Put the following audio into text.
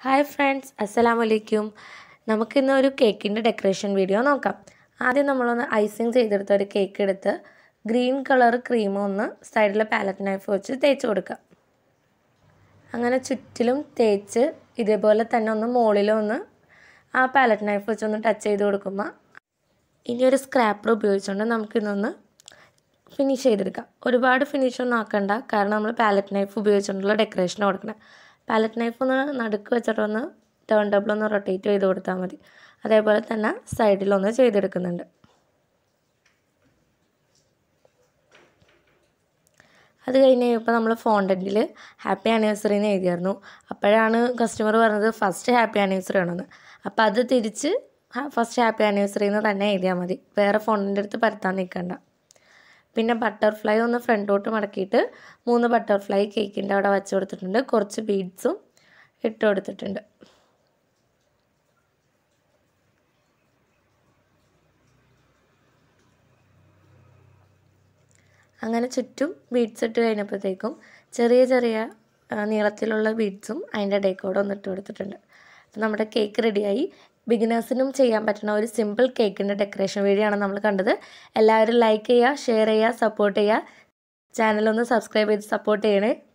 hi friends അസ്സലാമു അലൈക്കും നമുക്കിന്ന് ഒരു കേക്കിൻ്റെ ഡെക്കറേഷൻ വീഡിയോ നോക്കാം ആദ്യം നമ്മളൊന്ന് ഐസിങ് ചെയ്തെടുത്ത ഒരു കേക്ക് എടുത്ത് ഗ്രീൻ കളർ ക്രീം ഒന്ന് സൈഡിലെ പാലറ്റ് നൈഫ് വെച്ച് തേച്ച് കൊടുക്കുക അങ്ങനെ ചുറ്റിലും തേച്ച് ഇതേപോലെ തന്നെ ഒന്ന് മുകളിലും ഒന്ന് ആ പാലറ്റ് നൈഫ് വെച്ച് ഒന്ന് ടച്ച് ചെയ്ത് കൊടുക്കുമ്പോൾ ഇനി ഒരു സ്ക്രാപ്പർ ഉപയോഗിച്ചുകൊണ്ട് നമുക്കിതൊന്ന് ഫിനിഷ് ചെയ്തെടുക്കാം ഒരുപാട് ഫിനിഷ് ഒന്നും ആക്കണ്ട കാരണം നമ്മൾ പാലറ്റ് നൈഫ് ഉപയോഗിച്ചുകൊണ്ടുള്ള ഡെക്കറേഷൻ കൊടുക്കണം പാലറ്റ് നൈഫ് ഒന്ന് നടുക്ക് വെച്ചിട്ടൊന്ന് ടേൺ ടേബിൾ ഒന്ന് റൊട്ടേറ്റ് ചെയ്ത് കൊടുത്താൽ മതി അതേപോലെ തന്നെ സൈഡിലൊന്ന് ചെയ്തെടുക്കുന്നുണ്ട് അത് കഴിഞ്ഞ് കഴിയുമ്പോൾ നമ്മൾ ഫോണ്ടൻറ്റിൽ ഹാപ്പി ആനിവേഴ്സറി എന്ന് എഴുതിയായിരുന്നു അപ്പോഴാണ് കസ്റ്റമർ പറഞ്ഞത് ഫസ്റ്റ് ഹാപ്പി ആനിവേഴ്സറി ആണെന്ന് അപ്പോൾ അത് തിരിച്ച് ഫസ്റ്റ് ഹാപ്പി ആനിവേഴ്സറി എന്ന് തന്നെ എഴുതിയാൽ മതി വേറെ ഫോണിൻ്റെ അടുത്ത് പരത്താൻ നിൽക്കണ്ട പിന്നെ ബട്ടർഫ്ലൈ ഒന്ന് ഫ്രണ്ടോട്ട് മടക്കിയിട്ട് മൂന്ന് ബട്ടർഫ്ലൈ കേക്കിൻ്റെ അവിടെ വെച്ച് കൊടുത്തിട്ടുണ്ട് കുറച്ച് ബീഡ്സും ഇട്ട് കൊടുത്തിട്ടുണ്ട് അങ്ങനെ ചുറ്റും ബീഡ്സ് ഇട്ട് കഴിഞ്ഞപ്പോഴത്തേക്കും ചെറിയ ചെറിയ നീളത്തിലുള്ള ബീഡ്സും അതിൻ്റെ ഡേക്കോടെ ഒന്ന് ഇട്ട് കൊടുത്തിട്ടുണ്ട് അപ്പോൾ നമ്മുടെ കേക്ക് റെഡിയായി ബിഗിനേഴ്സിനും ചെയ്യാൻ പറ്റുന്ന ഒരു സിമ്പിൾ കേക്കിൻ്റെ ഡെക്കറേഷൻ വീഡിയോ ആണ് നമ്മൾ കണ്ടത് എല്ലാവരും ലൈക്ക് ചെയ്യുക ഷെയർ ചെയ്യുക സപ്പോർട്ട് ചെയ്യുക ചാനലൊന്ന് സബ്സ്ക്രൈബ് ചെയ്ത് സപ്പോർട്ട് ചെയ്യണേ